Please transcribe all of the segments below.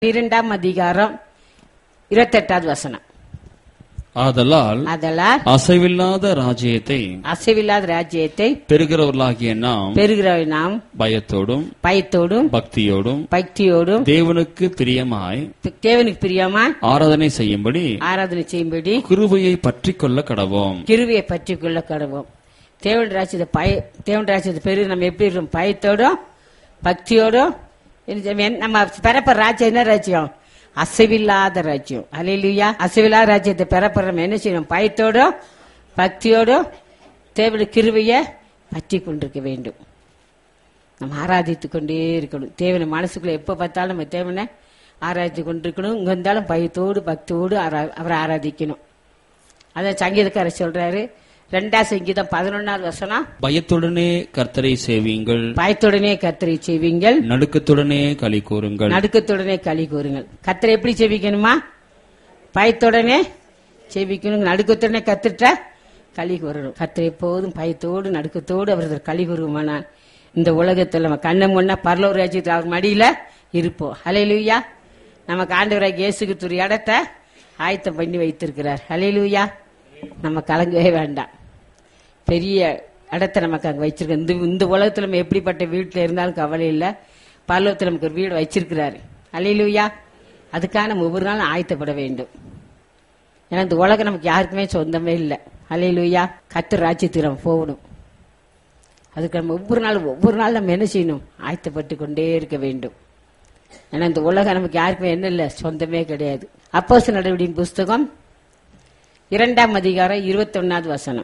இரண்டாம் அதிகாரம் இருபத்தெட்டாவது வசனம் ஆதலால் அதெல்லாம் அசைவில்லாத ராஜ்யத்தை அசைவில்லாத ராஜ்யத்தை பெறுகிறவர்களாகிய நாம் பெறுகிற நாம் பயத்தோடும் பயத்தோடும் பக்தியோடும் பக்தியோடும் தேவனுக்கு பிரியமாய் தேவனுக்கு பிரியமா ஆராதனை செய்யும்படி ஆராதனை செய்யும்படி கிருபையை பற்றி கொள்ள கடவோம் கிருவியை பற்றி கொள்ள கடவோம் தேவன் ராஜ்யத்தை பய தேவன் ராஜ்யத்தை பெரு நம்ம எப்படி இருக்கோம் பயத்தோடும் பக்தியோடும் என்ன- நம்ம பெறப்படுற ராஜ்யம் என்ன ராஜ்யம் அசைவில்லாத ராஜ்யம் அலையிலுயா அசைவில்லாத ராஜ்யத்தை பெறப்படுற நம்ம என்ன செய்யணும் பயத்தோடும் பக்தியோடும் தேவனுடைய கிருவையை பற்றி கொண்டிருக்க வேண்டும் நம்ம ஆராதித்து கொண்டே இருக்கணும் தேவனை மனசுக்குள்ள எப்போ பார்த்தாலும் நம்ம தேவனை ஆராதித்து கொண்டிருக்கணும் இங்க இருந்தாலும் பயத்தோடு பக்தியோடு ஆரா- அவரை ஆராதிக்கணும் அதான் சங்கீதக்காரர் சொல்றாரு ரெண்டாம் சங்கீதம் பதினொன்னாவது வசனம் பயத்துடனே கர்த்தரை சேவியுங்கள் பயத்துடனே கத்தரை செய்வீங்கள் நடுக்கத்துடனே களி கூறுங்கள் நடுக்கத்துடனே களி கூறுங்கள் கத்தரை எப்படி செவிக்கணுமா பயத்துடனே செவிக்கணும் நடுக்கத்துடனே கத்துட்ட களி கூறணும் கத்தரை எப்போதும் பயத்தோடு நடுக்கத்தோடு அவரது களி கூறுவானான் இந்த உலகத்தில் நம்ம கண்ண முன்னா பரலோர் ராஜ்யத்தில் அவர் மடியில இருப்போம் ஹalleluya நமக்கு ஆண்டவராக இயேசுக்கு ஒரு இடத்த ஆயத்தம் பண்ணி வைத்திருக்கிறார் ஹalleluya நம்ம கலங்கவே வேண்டாம் பெரிய இடத்த நமக்கு அங்கே வச்சிருக்க இந்த இந்த உலகத்தில் நம்ம எப்படிப்பட்ட வீட்டில் இருந்தாலும் கவலை இல்லை பல்லவத்தில் நமக்கு ஒரு வீடு வச்சிருக்கிறாரு அல்லையிலுயா அதுக்காக நம்ம ஒவ்வொரு நாளும் ஆயத்தப்பட வேண்டும் ஏன்னா இந்த உலகம் நமக்கு யாருக்குமே சொந்தமே இல்லை அல்லையிலுயா கத்து ராஜ்யத்துக்கு நம்ம போகணும் அதுக்கு நம்ம ஒவ்வொரு நாளும் ஒவ்வொரு நாளும் நம்ம என்ன செய்யணும் ஆயத்தப்பட்டு கொண்டே இருக்க வேண்டும் ஏன்னா இந்த உலகம் நமக்கு யாருக்குமே என்ன இல்லை சொந்தமே கிடையாது அப்போஸ் நடவடிக்கையின் புஸ்தகம் இரண்டாம் அதிகாரம் இருபத்தொன்னாவது வசனம்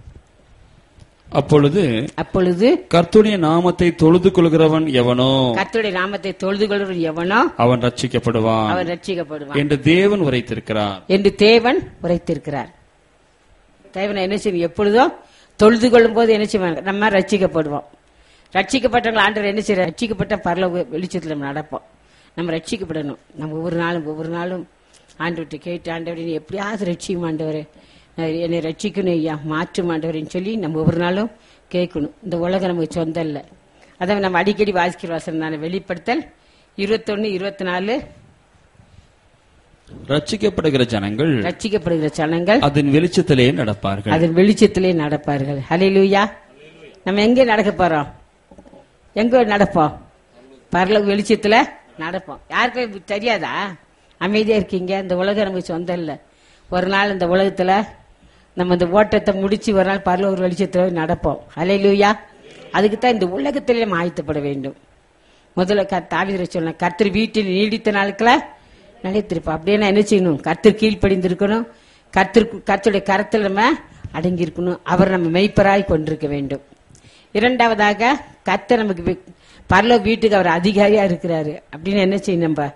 அப்பொழுது அப்பொழுது கர்த்துடைய நாமத்தை தொழுது கொள்கிறவன் எவனோ கர்த்தருடைய நாமத்தை தொழுது கொள்வது எவனோ அவன் ரட்சிக்கப்படுவான் அவன் ரட்சிக்கப்படுவான் என்று தேவன் உரைத்திருக்கிறார் என்று தேவன் உரைத்திருக்கிறார் தேவனை என்ன செய்யும் எப்பொழுதும் தொழுது கொள்ளும் போது என்ன செய்வாங்க நம்ம ரட்சிக்கப்படுவோம் ரட்சிக்கப்பட்டவங்க ஆண்டவர் என்ன செய்யற ரட்சிக்கப்பட்ட பரல வெளிச்சத்தில் நம்ம நடப்போம் நம்ம ரட்சிக்கப்படணும் நம்ம ஒவ்வொரு நாளும் ஒவ்வொரு நாளும் ஆண்டவர்கிட்ட கேட்டு ஆண்டவர் நீ எப்படியாவது ரட்சிக்கும் ஆண்டவர் என்னை ரட்சிக்கணும் ஐயா மாற்றும் ஆண்டவர்னு சொல்லி நம்ம ஒவ்வொரு நாளும் கேட்கணும் இந்த உலகம் நமக்கு சொந்தம் இல்லை அதான் நம்ம அடிக்கடி வாசிக்கிற வாசனம் தானே வெளிப்படுத்தல் இருபத்தொன்னு இருபத்தி நாலு ரட்சிக்கப்படுகிற ஜனங்கள் ரட்சிக்கப்படுகிற ஜனங்கள் அதன் வெளிச்சத்திலே நடப்பார்கள் அதன் வெளிச்சத்திலே நடப்பார்கள் ஹalleluya நம்ம எங்க நடக்க போறோம் எங்க நடப்போம் பரலோக வெளிச்சத்துல நடப்போம் யாருக்கும் இது தெரியாதா அமைதியா இருக்கீங்க இந்த உலகம் நமக்கு சொந்தம் இல்ல ஒரு நாள் இந்த உலகத்துல நம்ம இந்த ஓட்டத்தை முடிச்சு ஒரு நாள் பரலோக வெளிச்சத்துல நடப்போம் ஹalleluya அதுக்கு தான் இந்த உலகத்திலே நம்ம ஆயத்தப்பட வேண்டும் முதல்ல க தாவிர சொன்ன கர்த்தர் வீட்டில் நீடித்த நாட்கள நிலைத்திருப்போம் அப்படியே நான் என்ன செய்யணும் கர்த்தர் கீழ்ப்படிந்திருக்கணும் கர்த்தர் கர்த்தருடைய கரத்தில் நம்ம அடங்கி இருக்கணும் அவர் நம்ம மெய்ப்பராய் கொண்டிருக்க வேண்டும் இரண்டாவதாக கர்த்தர் நமக்கு வி- பரலோக வீட்டுக்கு அவர் அதிகாரியா இருக்கிறாரு அப்படின்னு என்ன செய்யணும் நம்ம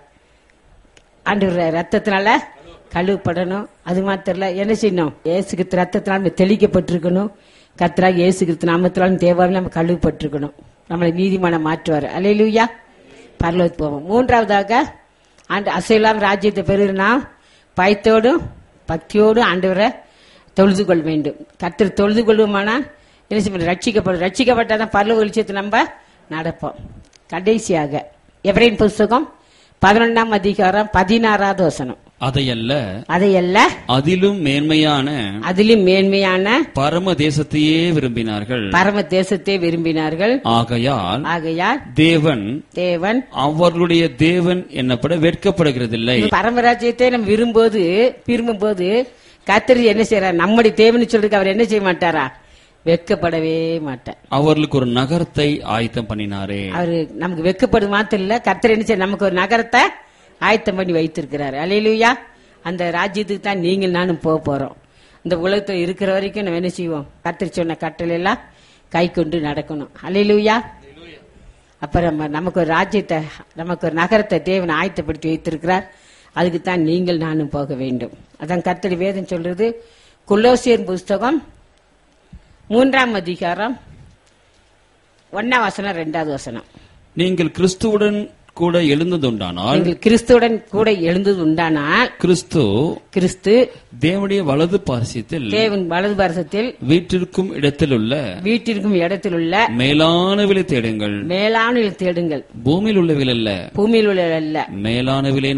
ஆண்டவர் ரத்தத்தினால கழுவப்படணும் அது மாத்திரம் இல்ல, என்ன செய்யணும் ஏசுகிற ரத்தத்தினால நம்ம தெளிக்கப்பட்டிருக்கணும் கர்த்தராக ஏசுகிற நாமத்தினாலும் தேவாவில் நம்ம கழுவப்பட்டிருக்கணும் நம்மளை நீதிமானம் மாற்றுவார் அலையிலுயா பரலோகத்துக்கு போவோம் மூன்றாவதாக ஆண்டு அசையலாம் ராஜ்யத்தை பெறுனா பயத்தோடும் பக்தியோடும் ஆண்டவரை தொழுது கொள்ள வேண்டும் கர்த்தர் தொழுது கொள்வோமானால் என்ன செய்ய ரட்சிக்கப்படும் ரட்சிக்கப்பட்டாதான் பரலோக வெளிச்சத்தை நம்ம நடப்போம் கடைசியாக எவரின் புஸ்தகம் பதினொன்றாம் அதிகாரம் பதினாறாவது வசனம் அதையல்ல அதையல்ல அதிலும் மேன்மையான அதிலும் மேன்மையான பரம தேசத்தையே விரும்பினார்கள் பரம தேசத்தை விரும்பினார்கள் ஆகையால் ஆகையால் தேவன் தேவன் அவர்களுடைய தேவன் என்னப்பட வெட்கப்படுகிறதில்லை பரமராஜ்யத்தை நம்ம விரும்போது விரும்பும்போது கத்திரி என்ன செய்யறார் நம்முடைய தேவன் சொல்றதுக்கு அவர் என்ன செய்ய மாட்டாரா வெட்கப்படவே மாட்டார் அவர்களுக்கு ஒரு நகரத்தை ஆயத்தம் பண்ணினாரே அவரு நமக்கு வெட்கப்படும் மாத்திரம் இல்ல கர்த்தர் என்ன செய்ய நமக்கு ஒரு நகரத்தை ஆயத்தம் பண்ணி வைத்திருக்கிறார் அலையிலுயா அந்த ராஜ்யத்துக்கு தான் நீங்கள் நானும் போக போறோம் இந்த உலகத்தில் இருக்கிற வரைக்கும் நம்ம என்ன செய்வோம் கர்த்தர் சொன்ன கட்டளை எல்லாம் கை கொண்டு நடக்கணும் அலையிலுயா அப்ப நம்ம நமக்கு ஒரு ராஜ்யத்தை நமக்கு ஒரு நகரத்தை தேவன் ஆயத்தப்படுத்தி வைத்திருக்கிறார் அதுக்கு தான் நீங்கள் நானும் போக வேண்டும் அதான் கர்த்தர் வேதம் சொல்றது குலோசியர் புஸ்தகம் மூன்றாம் அதிகாரம் ஒன்னாம் வசனம் ரெண்டாவது வசனம் நீங்கள் கிறிஸ்துவுடன் கூட எழுந்ததுண்டானால் நீங்கள் கிறிஸ்துவுடன் கூட எழுந்தது உண்டானால் கிறிஸ்து கிறிஸ்து தேவனுடைய வலது பாரசியத்தில் தேவன் வலது பாரசத்தில் வீற்றிருக்கும் இடத்திலுள்ள வீட்டிற்கும் இடத்தில் உள்ள மேலானவிலை தேடுங்கள் மேலான தேடுங்கள் பூமியில் உள்ளவைகள் அல்ல பூமியில் உள்ள அல்ல மேலானவிலை